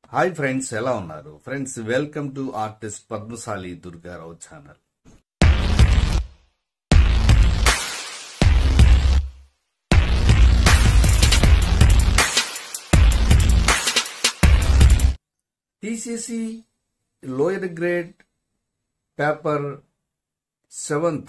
hi friends ఎలా ఉన్నారు friends welcome to artist Padmashali Durga Rao channel TCC lower grade paper seventh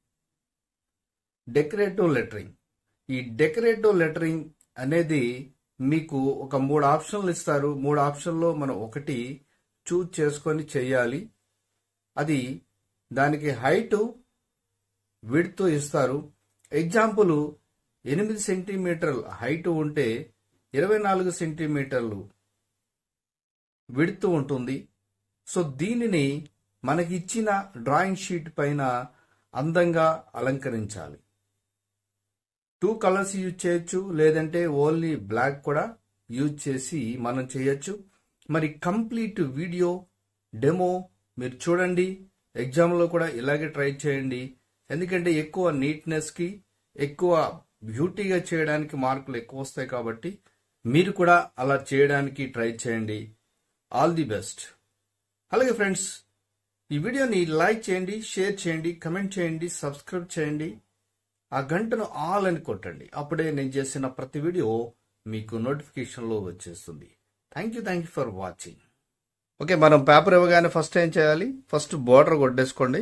decorative lettering ఈ decorative lettering అనేది మీకు ఒక మూడు ఆప్షన్లు ఇస్తారు మూడు ఆప్షన్లో మనం ఒకటి చూజ్ చేసుకొని చేయాలి అది దానికి హైట్ విడ్త్ ఇస్తారు ఎగ్జాంపుల్ ఎనిమిది సెంటీమీటర్ల హైట్ ఉంటే ఇరవై నాలుగు సెంటీమీటర్లు విడ్త్ ఉంటుంది సో దీనిని మనకి ఇచ్చిన డ్రాయింగ్ షీట్ పైన అందంగా అలంకరించాలి టూ కలర్స్ యూజ్ చేయొచ్చు లేదంటే ఓన్లీ బ్లాక్ కూడా యూజ్ చేసి మనం చేయొచ్చు మరి కంప్లీట్ వీడియో డెమో మీరు చూడండి ఎగ్జామ్లో కూడా ఇలాగే ట్రై చేయండి ఎందుకంటే ఎక్కువ నీట్నెస్కి ఎక్కువ బ్యూటీగా చేయడానికి మార్కులు ఎక్కువ వస్తాయి కాబట్టి మీరు కూడా అలా చేయడానికి ట్రై చేయండి ఆల్ ది బెస్ట్ అలాగే ఫ్రెండ్స్ ఈ వీడియోని లైక్ చేయండి షేర్ చేయండి కమెంట్ చేయండి సబ్స్క్రైబ్ చేయండి ఆ గంటను ఆల్ అని కొట్టండి అప్పుడే నేను చేసిన ప్రతి వీడియో మీకు నోటిఫికేషన్లో వచ్చేస్తుంది thank you thank you for watching okay మనం పేపర్ ఇవ్వగానే ఫస్ట్ ఏం చేయాలి ఫస్ట్ బోర్డర్ కొట్టేసుకోండి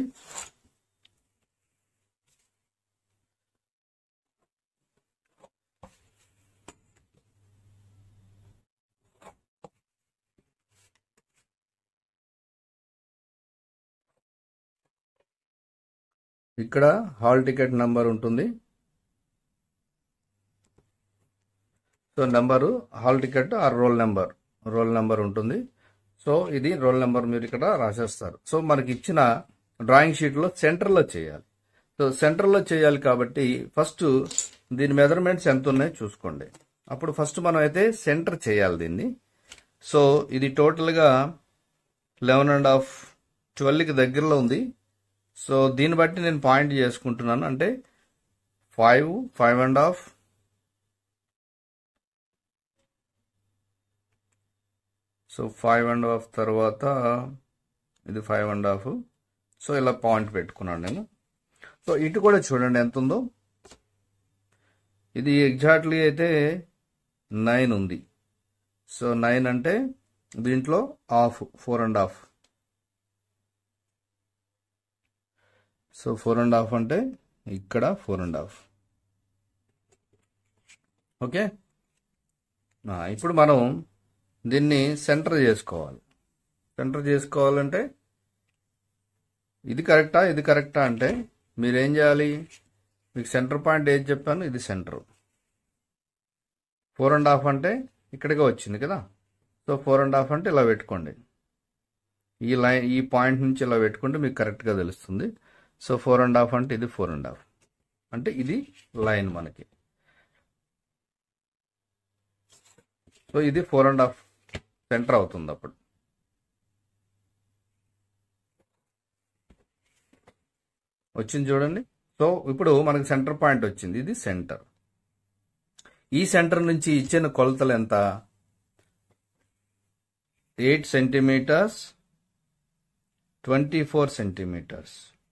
ఇక్కడ హాల్ టికెట్ నెంబర్ ఉంటుంది సో నెంబరు హాల్ టికెట్ ఆ రోల్ నెంబర్ రోల్ నెంబర్ ఉంటుంది సో ఇది రోల్ నెంబర్ మీరు ఇక్కడ రాసేస్తారు సో మనకి ఇచ్చిన డ్రాయింగ్ షీట్లో సెంటర్లో చేయాలి సో సెంటర్లో చేయాలి కాబట్టి ఫస్ట్ దీని మెజర్మెంట్స్ ఎంత ఉన్నాయో చూసుకోండి అప్పుడు ఫస్ట్ మనం అయితే సెంటర్ చేయాలి దీన్ని సో ఇది టోటల్గా లెవెన్ అండ్ హాఫ్ ట్వెల్వ్కి దగ్గరలో ఉంది సో దీన్ని బట్టి నేను పాయింట్ చేసుకుంటున్నాను అంటే five five and half so five and half తర్వాత ఇది ఫైవ్ అండ్ హాఫ్ సో ఇలా పాయింట్ పెట్టుకున్నాను నేను సో ఇటు కూడా చూడండి ఎంత ఉందో ఇది ఎగ్జాక్ట్లీ అయితే నైన్ ఉంది సో నైన్ అంటే దీంట్లో half four and half so four and half అంటే ఇక్కడ ఫోర్ అండ్ హాఫ్ ఓకే ఇప్పుడు మనం దీన్ని సెంటర్ చేసుకోవాలి సెంటర్ చేసుకోవాలంటే ఇది కరెక్టా ఇది కరెక్టా అంటే మీరు ఏం చేయాలి మీకు సెంటర్ పాయింట్ ఏది చెప్పాను ఇది సెంటర్ ఫోర్ అండ్ హాఫ్ అంటే ఇక్కడికే వచ్చింది కదా సో ఫోర్ అండ్ హాఫ్ అంటే ఇలా పెట్టుకోండి ఈ లైన్ ఈ పాయింట్ నుంచి ఇలా పెట్టుకుంటే మీకు కరెక్ట్గా తెలుస్తుంది సో ఫోర్ అండ్ హాఫ్ అంటే ఇది ఫోర్ అండ్ హాఫ్ అంటే ఇది లైన్ మనకి సో ఇది ఫోర్ అండ్ హాఫ్ సెంటర్ అవుతుంది అప్పుడు వచ్చింది చూడండి సో ఇప్పుడు మనకి సెంటర్ పాయింట్ వచ్చింది ఇది సెంటర్ ఈ సెంటర్ నుంచి ఇచ్చిన కొలతలు ఎంత eight centimetres twenty four centimetres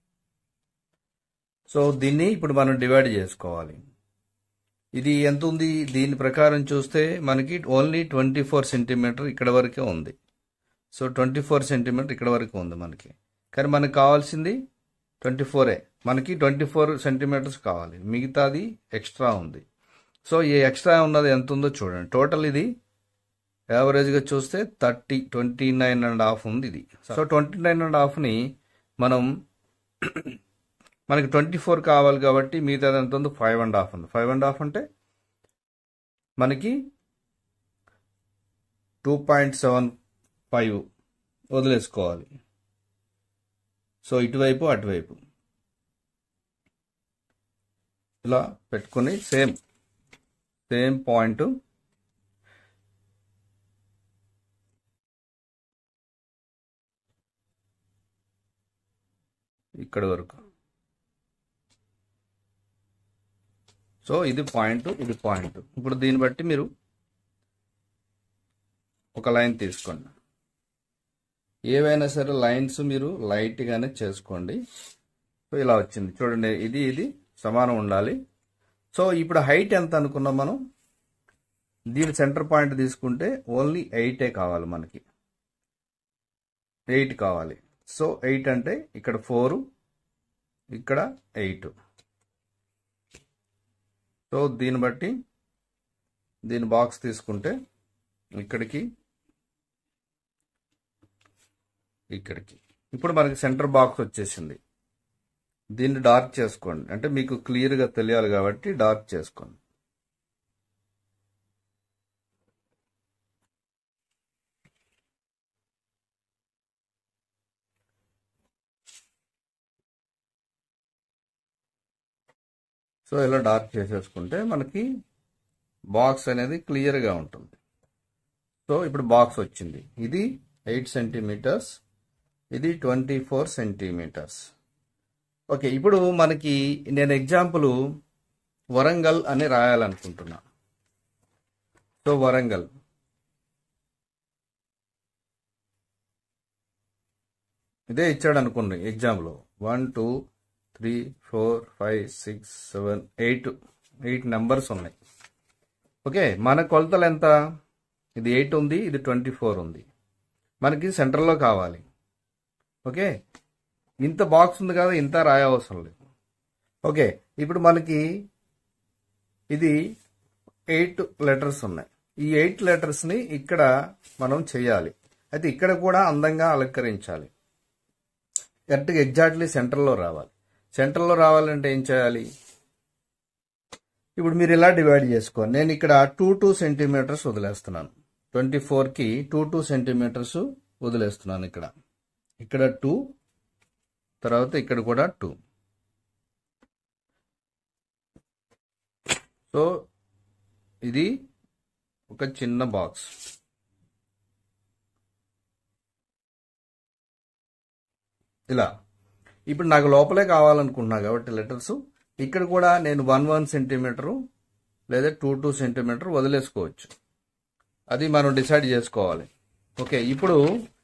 so దీన్ని ఇప్పుడు మనం డివైడ్ చేసుకోవాలి ఇది ఎంత ఉంది దీని ప్రకారం చూస్తే మనకి ఓన్లీ ట్వంటీ ఫోర్ సెంటీమీటర్ ఇక్కడ వరకే ఉంది సో ట్వంటీ ఫోర్ సెంటీమీటర్ ఇక్కడ వరకు ఉంది మనకి కానీ మనకు కావాల్సింది ట్వంటీ ఫోరే మనకి ట్వంటీ ఫోర్ సెంటీమీటర్స్ కావాలి మిగతాది ఎక్స్ట్రా ఉంది సో ఈ ఎక్స్ట్రా ఉన్నది ఎంత ఉందో చూడండి టోటల్ ఇది యావరేజ్గా చూస్తే thirty twenty nine and half ఉంది ఇది సో ట్వంటీ నైన్ అండ్ హాఫ్ని మనం మనకి ట్వంటీ ఫోర్ కావాలి కాబట్టి మిగతాది ఎంత ఉంది ఫైవ్ అండ్ హాఫ్ ఉంది ఫైవ్ అండ్ హాఫ్ అంటే మనకి టూ పాయింట్ సెవెన్ ఫైవ్ వదిలేసుకోవాలి సో ఇటువైపు అటువైపు ఇలా పెట్టుకొని సేమ్ సేమ్ పాయింట్ ఇక్కడి వరకు సో ఇది పాయింట్ ఇది పాయింట్ ఇప్పుడు దీన్ని బట్టి మీరు ఒక లైన్ తీసుకోండి ఏవైనా సరే లైన్స్ మీరు లైట్గానే చేసుకోండి సో ఇలా వచ్చింది చూడండి ఇది ఇది సమానం ఉండాలి సో ఇప్పుడు హైట్ ఎంత అనుకున్నాం మనం దీని సెంటర్ పాయింట్ తీసుకుంటే ఓన్లీ ఎయిటే కావాలి మనకి ఎయిట్ కావాలి సో ఎయిట్ అంటే ఇక్కడ ఫోర్ ఇక్కడ ఎయిట్ సో దీన్ని బట్టి దీని బాక్స్ తీసుకుంటే ఇక్కడికి ఇక్కడికి ఇప్పుడు మనకి సెంటర్ బాక్స్ వచ్చేసింది దీన్ని డార్క్ చేసుకోండి అంటే మీకు క్లియర్గా తెలియాలి కాబట్టి డార్క్ చేసుకోండి సో ఇలా డార్క్ చేసేసుకుంటే మనకి బాక్స్ అనేది క్లియర్గా ఉంటుంది సో ఇప్పుడు బాక్స్ వచ్చింది ఇది ఎయిట్ సెంటీమీటర్స్ ఇది ట్వంటీ ఫోర్ సెంటీమీటర్స్ ఓకే ఇప్పుడు మనకి నేను ఎగ్జాంపుల్ వరంగల్ అని రాయాలనుకుంటున్నా సో వరంగల్ ఇదే ఇచ్చాడు అనుకోండి ఎగ్జామ్లో one two three four five six seven eight eight numbers ఉన్నాయి ఓకే మన కొలతలు ఎంత ఇది ఎయిట్ ఉంది ఇది ట్వంటీ ఫోర్ ఉంది మనకి సెంటర్లో కావాలి ఓకే ఇంత బాక్స్ ఉంది కదా ఇంత రాయవసరం లేదు ఓకే ఇప్పుడు మనకి ఇది ఎయిట్ లెటర్స్ ఉన్నాయి ఈ ఎయిట్ లెటర్స్ని ఇక్కడ మనం చేయాలి అయితే ఇక్కడ కూడా అందంగా అలంకరించాలి కరెక్ట్గా ఎగ్జాక్ట్లీ సెంటర్లో రావాలి సెంటర్లో రావాలంటే ఏం చేయాలి ఇప్పుడు మీరు ఇలా డివైడ్ చేసుకోండి నేను ఇక్కడ టూ టూ సెంటీమీటర్స్ వదిలేస్తున్నాను ట్వంటీ ఫోర్కి టూ టూ సెంటీమీటర్స్ వదిలేస్తున్నాను ఇక్కడ ఇక్కడ టూ తర్వాత ఇక్కడ కూడా టూ సో ఇది ఒక చిన్న బాక్స్ ఇలా ఇప్పుడు నాకు లోపలే కావాలనుకుంటున్నా కాబట్టి లెటర్స్ ఇక్కడ కూడా నేను వన్ వన్ సెంటీమీటరు లేదా టూ టూ సెంటీమీటర్ వదిలేసుకోవచ్చు అది మనం డిసైడ్ చేసుకోవాలి ఓకే ఇప్పుడు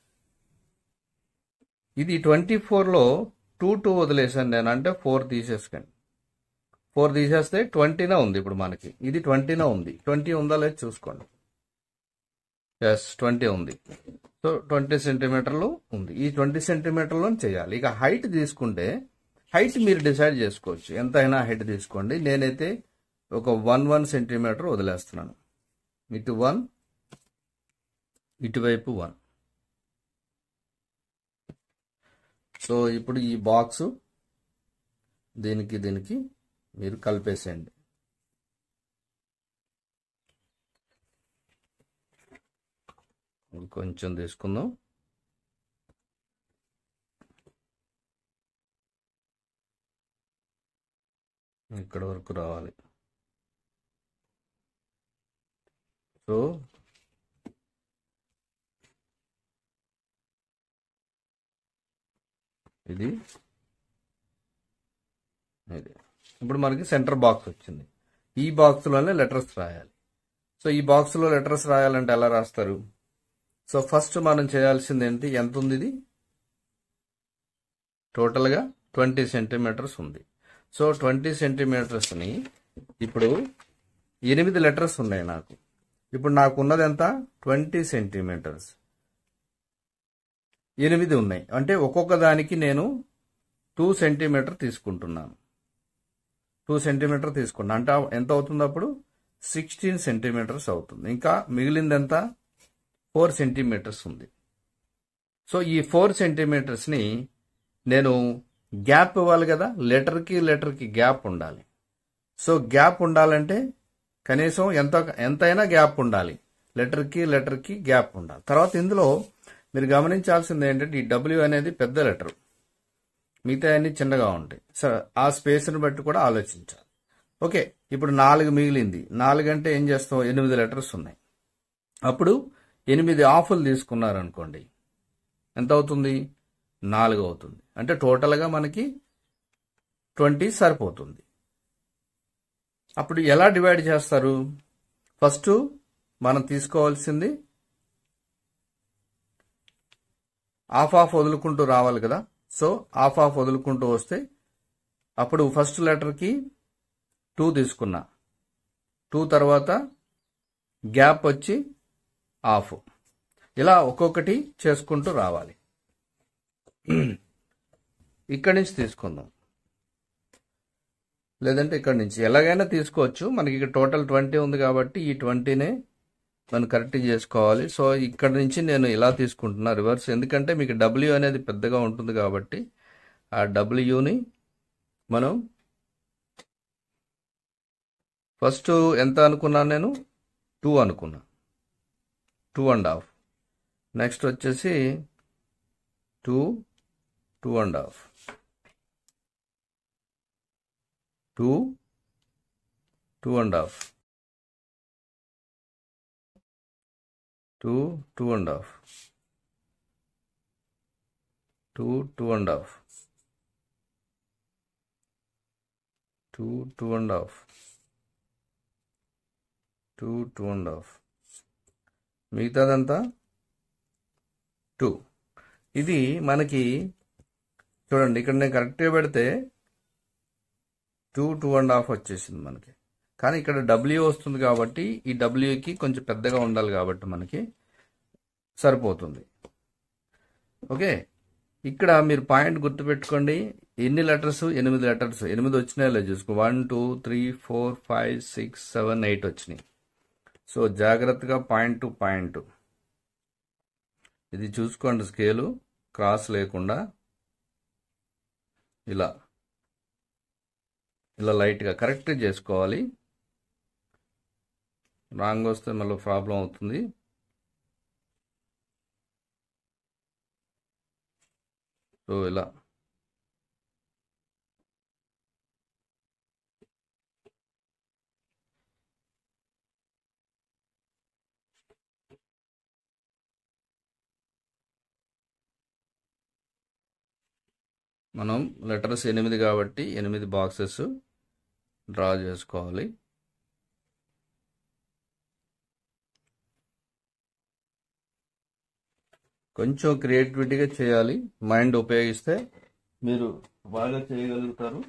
ఇది ట్వంటీ ఫోర్లో టూ టూ వదిలేసాను నేను అంటే ఫోర్ తీసేసుకోండి ఫోర్ తీసేస్తే ట్వంటీనే ఉంది ఇప్పుడు మనకి ఇది ట్వంటీనే ఉంది ట్వంటీ ఉందా లేదు చూసుకోండి ఎస్ ట్వంటీ ఉంది సో ట్వంటీ సెంటీమీటర్లు ఉంది ఈ ట్వంటీ సెంటీమీటర్లో చేయాలి ఇక హైట్ తీసుకుంటే హైట్ మీరు డిసైడ్ చేసుకోవచ్చు ఎంతైనా హైట్ తీసుకోండి నేనైతే ఒక వన్ వన్ సెంటీమీటర్ వదిలేస్తున్నాను ఇటు వన్ ఇటువైపు వన్ సో ఇప్పుడు ఈ బాక్స్ దీనికి దీనికి మీరు కలిపేసేయండి కొంచెం తీసుకుందాం ఇక్కడ వరకు రావాలి సో ఇది ఇది ఇప్పుడు మనకి సెంటర్ బాక్స్ వచ్చింది ఈ బాక్స్లోనే లెటర్స్ రాయాలి సో ఈ బాక్స్లో లెటర్స్ రాయాలంటే ఎలా రాస్తారు సో ఫస్ట్ మనం చేయాల్సింది ఏంటి ఎంత ఉంది ఇది టోటల్గా ట్వంటీ సెంటీమీటర్స్ ఉంది సో ట్వంటీ సెంటీమీటర్స్ని ఇప్పుడు ఎనిమిది లెటర్స్ ఉన్నాయి నాకు ఇప్పుడు నాకు ఉన్నది ఎంత ట్వంటీ సెంటీమీటర్స్ ఎనిమిది ఉన్నాయి అంటే ఒక్కొక్క దానికి నేను టూ సెంటీమీటర్ తీసుకుంటున్నాను టూ సెంటీమీటర్ తీసుకున్నాను అంటే ఎంత అవుతుంది అప్పుడు సిక్స్టీన్ సెంటీమీటర్స్ అవుతుంది ఇంకా మిగిలింది ఎంత ఫోర్ సెంటీమీటర్స్ ఉంది సో ఈ ఫోర్ సెంటీమీటర్స్ని నేను గ్యాప్ ఇవ్వాలి కదా లెటర్కి లెటర్కి గ్యాప్ ఉండాలి సో గ్యాప్ ఉండాలంటే కనీసం ఎంత ఎంతైనా గ్యాప్ ఉండాలి లెటర్కి లెటర్కి గ్యాప్ ఉండాలి తర్వాత ఇందులో మీరు గమనించాల్సింది ఏంటంటే ఈ డబ్ల్యూ అనేది పెద్ద లెటర్ మిగతా అన్ని చిన్నగా ఉంటాయి సరే ఆ స్పేస్ని బట్టి కూడా ఆలోచించాలి ఓకే ఇప్పుడు నాలుగు మిగిలింది నాలుగు అంటే ఏం చేస్తాం ఎనిమిది లెటర్స్ ఉన్నాయి అప్పుడు ఎనిమిది ఆఫులు తీసుకున్నారనుకోండి ఎంత అవుతుంది నాలుగు అవుతుంది అంటే టోటల్గా మనకి ట్వంటీ సరిపోతుంది అప్పుడు ఎలా డివైడ్ చేస్తారు ఫస్ట్ మనం తీసుకోవాల్సింది ఆఫ్ ఆఫ్ వదులుకుంటూ రావాలి కదా సో ఆఫ్ ఆఫ్ వదులుకుంటూ వస్తే అప్పుడు ఫస్ట్ లెటర్కి టూ తీసుకున్నా టూ తర్వాత గ్యాప్ వచ్చి ఆఫ్ ఇలా ఒక్కొక్కటి చేసుకుంటూ రావాలి ఇక్కడి నుంచి తీసుకుందాం లేదంటే ఇక్కడి నుంచి ఎలాగైనా తీసుకోవచ్చు మనకి ఇక్కడ టోటల్ ట్వంటీ ఉంది కాబట్టి ఈ ట్వంటీనే మనం కరెక్ట్ చేసుకోవాలి సో ఇక్కడ నుంచి నేను ఇలా తీసుకుంటున్నా రివర్స్ ఎందుకంటే మీకు డబ్ల్యూ అనేది పెద్దగా ఉంటుంది కాబట్టి ఆ డబ్ల్యూని మనం ఫస్ట్ ఎంత అనుకున్నాను నేను టూ అనుకున్నా టూ అండ్ హాఫ్ నెక్స్ట్ వచ్చేసి two two and half two two and half two two and half two two and half two two and half two two and half మిగతాదంతా టూ ఇది మనకి చూడండి ఇక్కడ నేను కరెక్ట్గా పెడితే టూ టూ అండ్ హాఫ్ వచ్చేసింది మనకి కానీ ఇక్కడ డబ్ల్యూ వస్తుంది కాబట్టి ఈ డబ్ల్యూకి కొంచెం పెద్దగా ఉండాలి కాబట్టి మనకి సరిపోతుంది ఓకే ఇక్కడ మీరు పాయింట్ గుర్తుపెట్టుకోండి ఎన్ని లెటర్స్ ఎనిమిది లెటర్స్ ఎనిమిది వచ్చినాయో లేదు చూసుకో one two three four five six seven eight వచ్చినాయి సో జాగ్రత్తగా పాయింట్ టు పాయింట్ ఇది చూసుకోండి స్కేలు క్రాస్ లేకుండా ఇలా ఇలా లైట్గా కరెక్ట్ చేసుకోవాలి రాంగ్ వస్తే మళ్ళీ ప్రాబ్లం అవుతుంది సో ఇలా మనం లెటర్స్ ఎనిమిది కాబట్టి ఎనిమిది బాక్సెస్ డ్రా చేసుకోవాలి కొంచెం క్రియేటివిటీగా చేయాలి మైండ్ ఉపయోగిస్తే మీరు బాగా చేయగలుగుతారు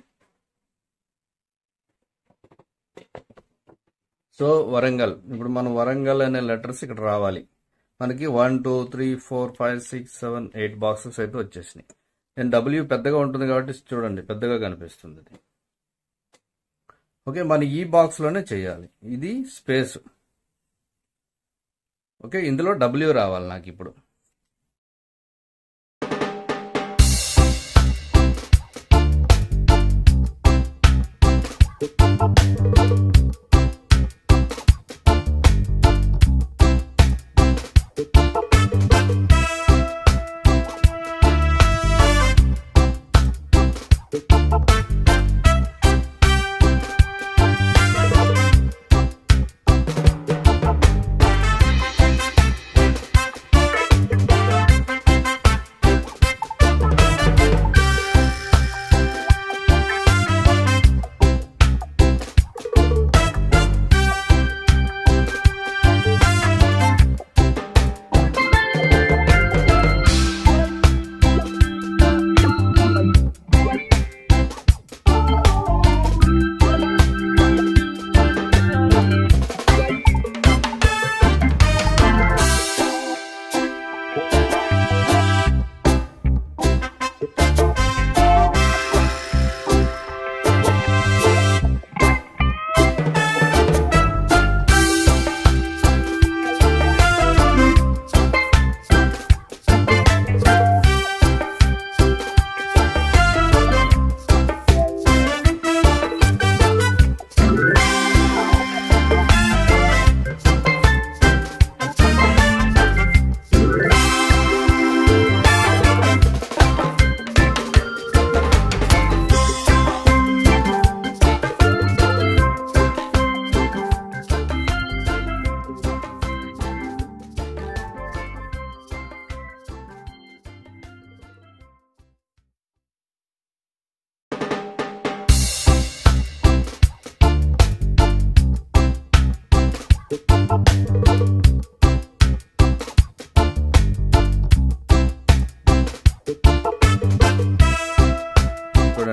సో వరంగల్ ఇప్పుడు మనం వరంగల్ అనే లెటర్స్ ఇక్కడ రావాలి మనకి one two three four five six seven eight boxes అయితే వచ్చేసినాయి నేను డబ్ల్యూ పెద్దగా ఉంటుంది కాబట్టి చూడండి పెద్దగా కనిపిస్తుంది ఇది ఓకే మన ఈ బాక్స్లోనే చేయాలి ఇది స్పేస్ ఓకే ఇందులో డబ్ల్యూ రావాలి నాకు ఇప్పుడు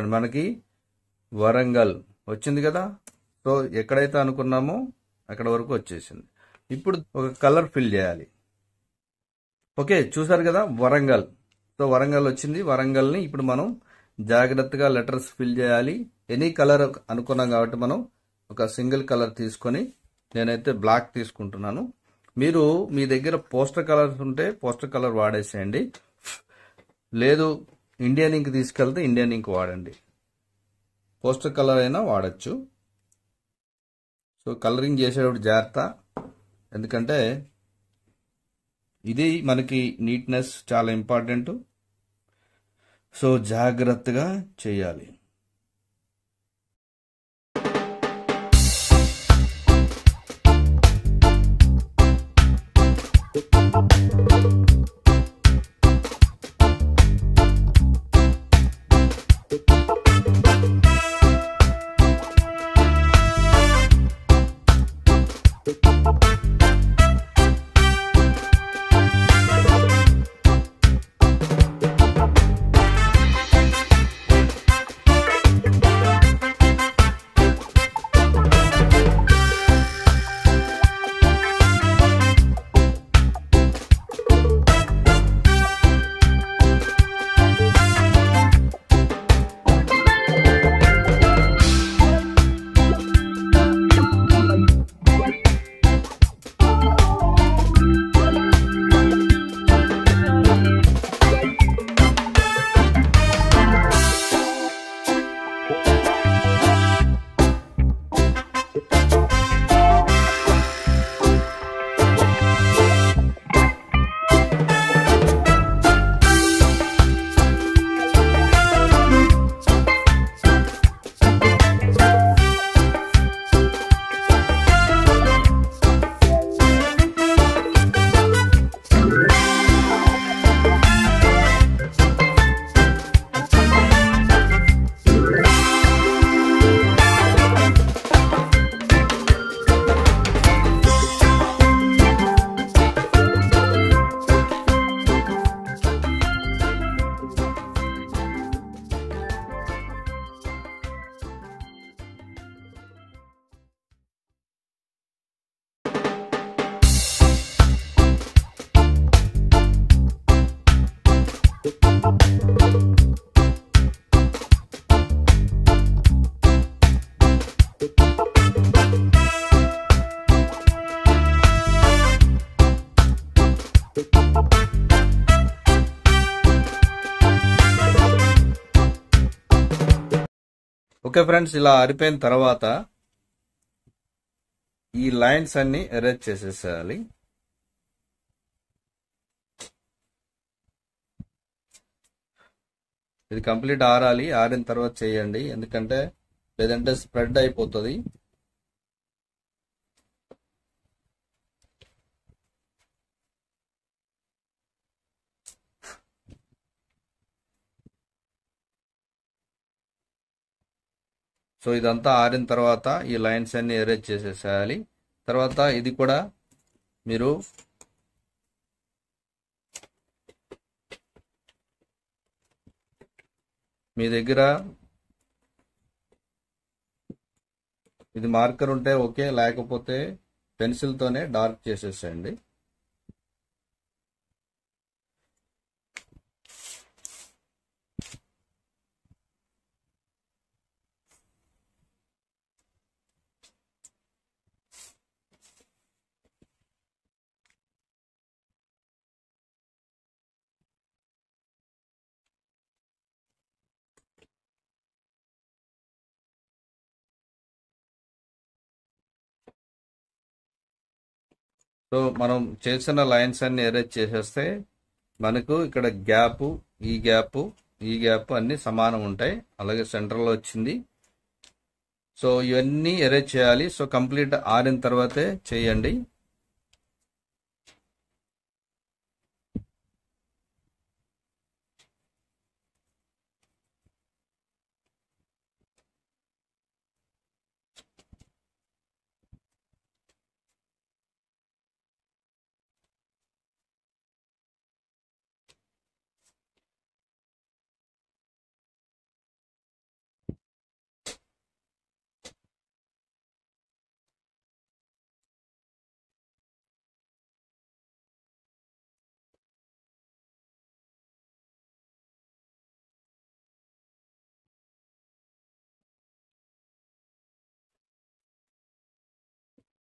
చూడండి మనకి వరంగల్ వచ్చింది కదా సో ఎక్కడైతే అనుకున్నామో అక్కడ వరకు వచ్చేసింది ఇప్పుడు ఒక కలర్ ఫిల్ చేయాలి ఓకే చూసారు కదా వరంగల్ సో వరంగల్ వచ్చింది వరంగల్ని ఇప్పుడు మనం జాగ్రత్తగా లెటర్స్ ఫిల్ చేయాలి ఎనీ కలర్ అనుకున్నాం కాబట్టి మనం ఒక సింగిల్ కలర్ తీసుకొని నేనైతే బ్లాక్ తీసుకుంటున్నాను మీరు మీ దగ్గర పోస్టర్ కలర్స్ ఉంటే పోస్టర్ కలర్ వాడేసేయండి లేదు ఇండియన్ ఇంక్ తీసుకెళ్తే ఇండియన్ ఇంక్ వాడండి పోస్టర్ కలర్ అయినా వాడచ్చు సో కలరింగ్ చేసేటప్పుడు జాగ్రత్త ఎందుకంటే ఇది మనకి నీట్నెస్ చాలా ఇంపార్టెంట్ సో జాగ్రత్తగా చేయాలి ఓకే ఫ్రెండ్స్ ఇలా ఆరిపోయిన తర్వాత ఈ లైన్స్ అన్ని ఎరేజ్ చేసేసేయాలి ఇది కంప్లీట్ ఆరాలి ఆరిన తర్వాత చేయండి ఎందుకంటే లేదంటే స్ప్రెడ్ అయిపోతుంది సో ఇదంతా ఆరిన తర్వాత ఈ లైన్స్ అన్ని ఎరేజ్ చేసేసేయాలి తర్వాత ఇది కూడా మీరు మీ దగ్గర ఇది మార్కర్ ఉంటే ఓకే లేకపోతే పెన్సిల్తోనే డార్క్ చేసేసేయండి సో మనం చేసిన లైన్స్ అన్ని ఎరేజ్ చేసేస్తే మనకు ఇక్కడ గ్యాప్ ఈ గ్యాప్ ఈ గ్యాప్ అన్ని సమానం ఉంటాయి అలాగే సెంటర్లో వచ్చింది సో ఇవన్నీ ఎరేజ్ చేయాలి సో కంప్లీట్ ఆరిన తర్వాతే చేయండి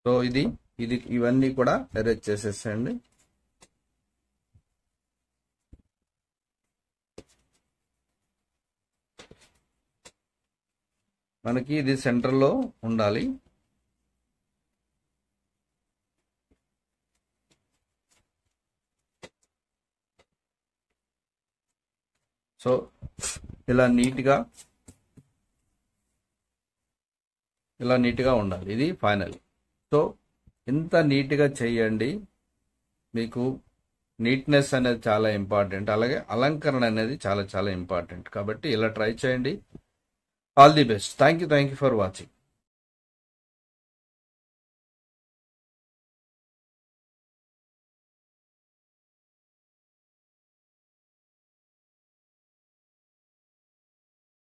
సో ఇది ఇది ఇవన్నీ కూడా ఎరేజ్ చేసేసేయండి మనకి ఇది సెంటర్లో ఉండాలి సో ఇలా నీట్గా ఇలా నీట్గా ఉండాలి ఇది ఫైనల్ సో ఇంత నీట్గా చేయండి మీకు నీట్నెస్ అనేది చాలా ఇంపార్టెంట్ అలాగే అలంకరణ అనేది చాలా చాలా ఇంపార్టెంట్ కాబట్టి ఇలా ట్రై చేయండి all the best thank you thank you for watching